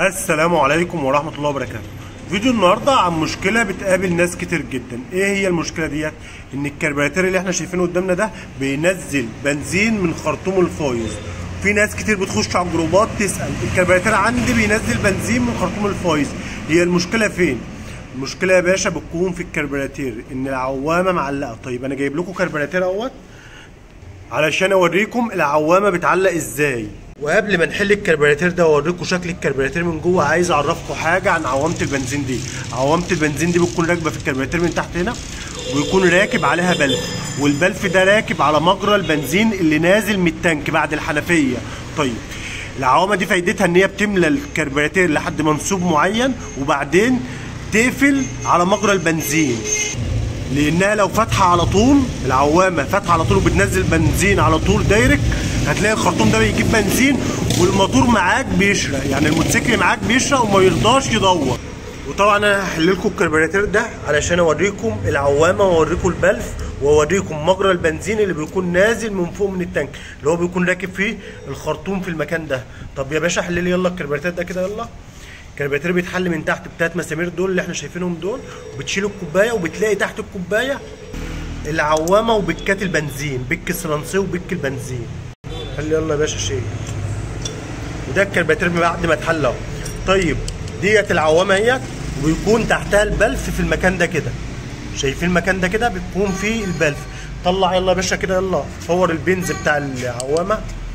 السلام عليكم ورحمة الله وبركاته فيديو النهاردة عن مشكلة بتقابل ناس كتير جدا ايه هي المشكلة ديت ان الكربيراتير اللي احنا شايفينه قدامنا ده بينزل بنزين من خرطوم الفايز في ناس كتير بتخش على الجروبات تسأل الكربيراتير عندي بينزل بنزين من خرطوم الفايز هي المشكلة فين المشكلة يا باشا بتكون في الكربيراتير ان العوامة معلقة طيب انا جايب لكم كربيراتير اهوت علشان اوريكم العوامه بتعلق ازاي وقبل ما نحل الكربيراتير ده واوريكم شكل الكربيراتير من جوه عايز اعرفكم حاجه عن عوامه البنزين دي عوامه البنزين دي بتكون راكبه في الكربيراتير من تحت هنا ويكون راكب عليها بلف والبلف ده راكب على مجرى البنزين اللي نازل من التانك بعد الحنفيه طيب العوامه دي فايدتها ان هي بتملى الكربيراتير لحد منسوب معين وبعدين تقفل على مجرى البنزين لانها لو فاتحه على طول العوامه فاتحه على طول وبتنزل بنزين على طول دايركت هتلاقي الخرطوم ده بيجيب بنزين والموتور معاك بيشرق يعني الموتوسيكل معاك بيشرق وما يرضاش يدور وطبعا انا هحل لكم الكربيراتير ده علشان اوريكم العوامه واوريكم البلف واوريكم مجرى البنزين اللي بيكون نازل من فوق من التانك اللي هو بيكون راكب فيه الخرطوم في المكان ده طب يا باشا حل لي يلا الكربيراتير ده كده يلا الكربيراتير بيتحل من تحت بتلات مسامير دول اللي احنا شايفينهم دول وبتشيل الكوبايه وبتلاقي تحت الكوبايه العوامه وبكات البنزين بك السلنسيه وبك البنزين حل يلا يا باشا شيل وده الكربيراتير بعد ما اتحل اهو طيب ديت العوامه اهيت ويكون تحتها البلف في المكان ده كده شايفين المكان ده كده بيكون فيه البلف طلع يلا يا باشا كده يلا فور البنز بتاع العوامه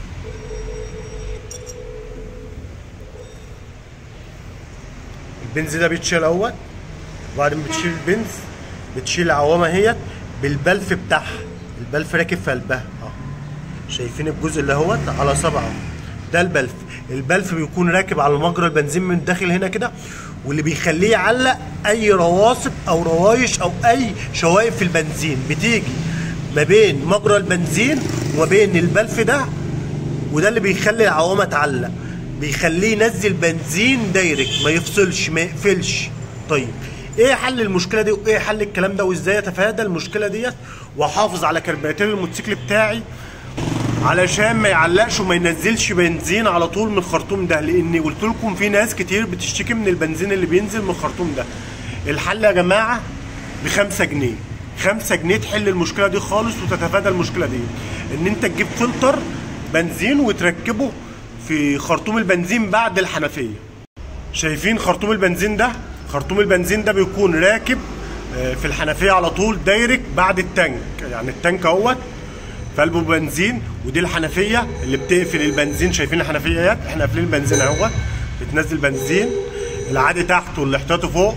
البنز ده بيتشيل اهوت وبعدين بتشيل البنز بتشيل العوامه اهيت بالبلف بتاعها البلف راكب في قلبها اه شايفين الجزء اللي اهوت على صبعه ده البلف البلف بيكون راكب على مجرى البنزين من الداخل هنا كده واللي بيخليه يعلق اي رواسب او روايش او اي شوائب في البنزين بتيجي ما بين مجرى البنزين وما بين البلف ده وده اللي بيخلي العوامه تعلق بيخليه ينزل بنزين دايركت ما يفصلش ما يقفلش طيب ايه حل المشكله دي وايه حل الكلام ده وازاي اتفادى المشكله ديت واحافظ على كربيراتير الموتوسيكل بتاعي علشان ما يعلقش وما ينزلش بنزين على طول من الخرطوم ده لان قلت لكم في ناس كتير بتشتكي من البنزين اللي بينزل من الخرطوم ده الحل يا جماعه ب 5 جنيه 5 جنيه تحل المشكله دي خالص وتتفادى المشكله دي ان انت تجيب فلتر بنزين وتركبه في خرطوم البنزين بعد الحنفيه شايفين خرطوم البنزين ده خرطوم البنزين ده بيكون راكب في الحنفيه على طول دايركت بعد التانك يعني التانك اهوت في قلبه بنزين ودي الحنفيه اللي بتقفل البنزين شايفين الحنفيات احنا قافلين البنزين اهوت بتنزل بنزين العادي تحت والاحتياطي فوق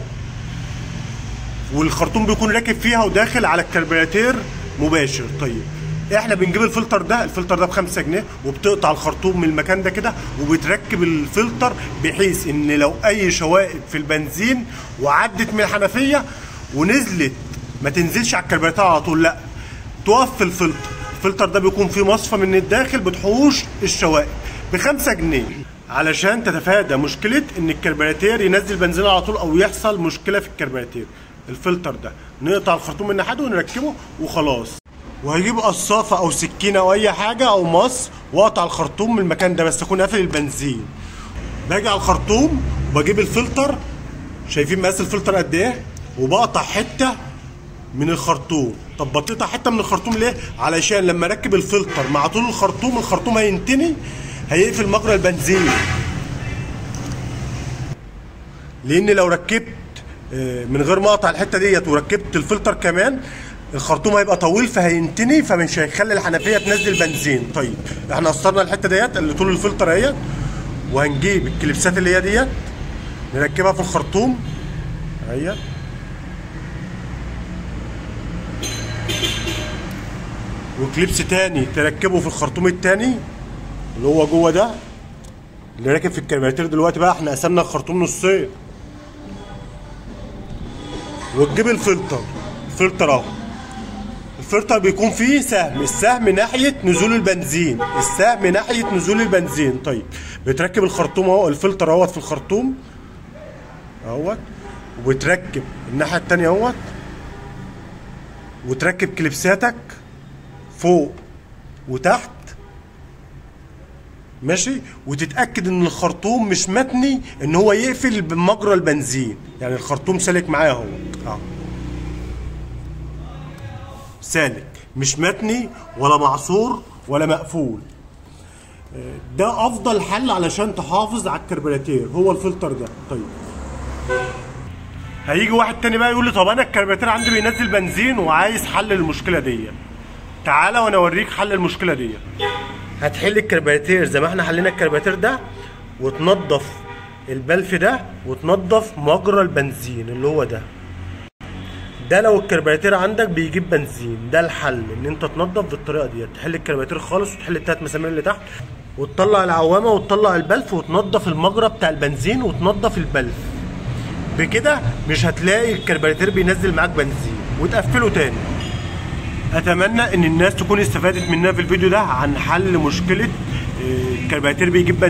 والخرطوم بيكون راكب فيها وداخل على الكربيراتير مباشر طيب احنا بنجيب الفلتر ده الفلتر ده ب 5 جنيه وبتقطع الخرطوم من المكان ده كده وبتركب الفلتر بحيث ان لو اي شوائب في البنزين وعدت من الحنفيه ونزلت ما تنزلش على الكربيراتير على طول لا تقف في الفلتر الفلتر ده بيكون فيه مصفى من الداخل بتحوش الشوائب ب 5 جنيه علشان تتفادى مشكله ان الكربيراتير ينزل بنزين على طول او يحصل مشكله في الكربيراتير الفلتر ده نقطع الخرطوم من ناحيته ونركبه وخلاص وهجيب قصافه او سكينه او اي حاجه او مص واقطع الخرطوم من المكان ده بس اكون قافل البنزين باجي على الخرطوم وبجيب الفلتر شايفين مقاس الفلتر قد ايه وبقطع حته من الخرطوم طب بتقطع حته من الخرطوم ليه علشان لما اركب الفلتر مع طول الخرطوم الخرطوم هينتني هيقفل مجرى البنزين لان لو ركبت من غير ما اقطع الحته ديت وركبت الفلتر كمان الخرطوم هيبقى طويل فهينتني فمش هيخلي الحنفيه تنزل بنزين طيب احنا قصرنا الحته ديت اللي طول الفلتر اهيت وهنجيب الكليبسات اللي هي ديت نركبها في الخرطوم اهيت وكليبس تاني تركبه في الخرطوم التاني اللي هو جوه ده اللي راكب في الكربيراتير دلوقتي بقى احنا قسمنا الخرطوم نصين وتجيب الفلتر الفلتر اهو الفلتر بيكون فيه سهم السهم ناحيه نزول البنزين السهم ناحيه نزول البنزين طيب بتركب الخرطوم اهو الفلتر اهوت في الخرطوم اهوت وبتركب الناحيه التانيه اهوت وتركب كليبساتك فوق وتحت ماشي وتتاكد ان الخرطوم مش متني ان هو يقفل بمجرى البنزين يعني الخرطوم سالك معايا اهو اه سالك مش متني ولا معصور ولا مقفول آه، ده افضل حل علشان تحافظ على الكربوراتير هو الفلتر ده طيب هيجي واحد تاني بقى يقول لي طب انا الكربوراتير عندي بينزل بنزين وعايز حل المشكله دي تعالى وانا اوريك حل المشكله دي هتحل الكربوراتير زي ما احنا حلينا الكربوراتير ده وتنضف البلف ده وتنضف مجرى البنزين اللي هو ده ده لو الكربوراتير عندك بيجيب بنزين ده الحل ان انت تنضف بالطريقه دي تحل الكربوراتير خالص وتحل التلات مسامير اللي تحت وتطلع العوامه وتطلع البلف وتنضف المجرى بتاع البنزين وتنضف البلف بكده مش هتلاقي الكربوراتير بينزل معاك بنزين وتقفله تاني اتمنى ان الناس تكون استفادت مننا في الفيديو ده عن حل مشكله آه، الكربوراتير بيجيب بنزين